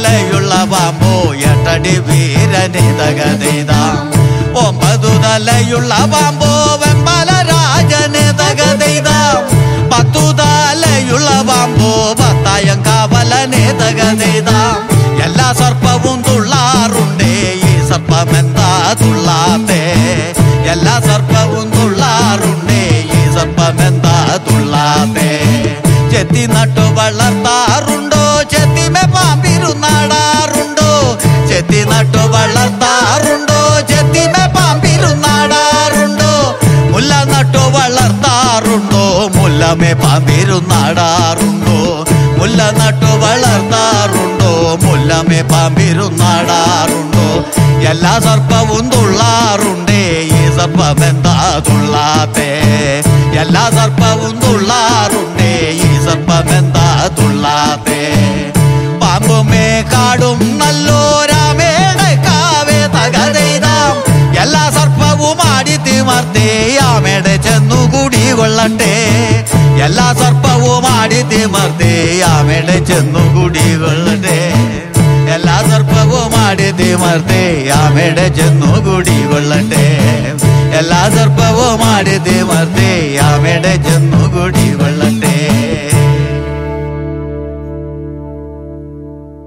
തലയുള്ള പാമ്പോ എട്ടടി വീരനെ തകതെയ്താം ഒമ്പതു തലയുള്ള പാമ്പോ വെമ്പല രാജനെ തകതെയ്താം പത്തു തലയുള്ള പാമ്പോ പത്തായം കാവലനെ തകതെയ്താം എല്ലാ സർപ്പവും തുള്ളാറുണ്ടേ ഈ സർപ്പമെന്താ തുള്ളാത്തേ എല്ലാ സർപ്പവും തുള്ളാറുണ്ടേ ഈ സർപ്പമെന്താ തുള്ളാത്തേ ചെത്തി നട്ടു വളർത്താറുണ്ടോ ചെത്തിമെ പാമ്പിരുന്നാടാറുണ്ടോ ചെത്തി നട്ടു വളർത്താറുണ്ടോ ചെത്തിമെ പാമ്പിരുന്നാടാറുണ്ടോ മുല്ല നട്ടു വളർത്താറുണ്ടോ മുല്ലമേ പാമ്പിരുന്നാടാറുണ്ടോ മുല്ല നട്ടു വളർത്താറുണ്ടോ മുല്ലമേ പാമ്പിരുന്നാടാറുണ്ടോ എല്ലാ സർപ്പവും തുള്ളാറുണ്ടേ ഈ സർപ്പമെന്താ തുള്ളാത്തേ എല്ലാ സർപ്പവും തുള്ളാറുണ്ടേ ഈ സർപ്പമെന്താ തുള്ളാത്തേ പാമ്പുമേ കാടും നല്ലോരാമേടെ കാവേ തകതെയ്താം എല്ലാ സർപ്പവും ആടി തിമർത്തേ ആമേടെ ചെന്നുകൂടി കൊള്ളട്ടെ എല്ലാ സർപ്പവും ആടി തിമർത്തേ ആമേടെ ചെന്നുകൂടി കൊള്ളട്ടെ എല്ലാ സർപ്പവും ആടി തിമർത്തേ ആമേടെ ചെന്നുകൂടി കൊള്ളട്ടെ എല്ലാ സർപ്പവും ആടി തിമർത്തേ ആമേടെ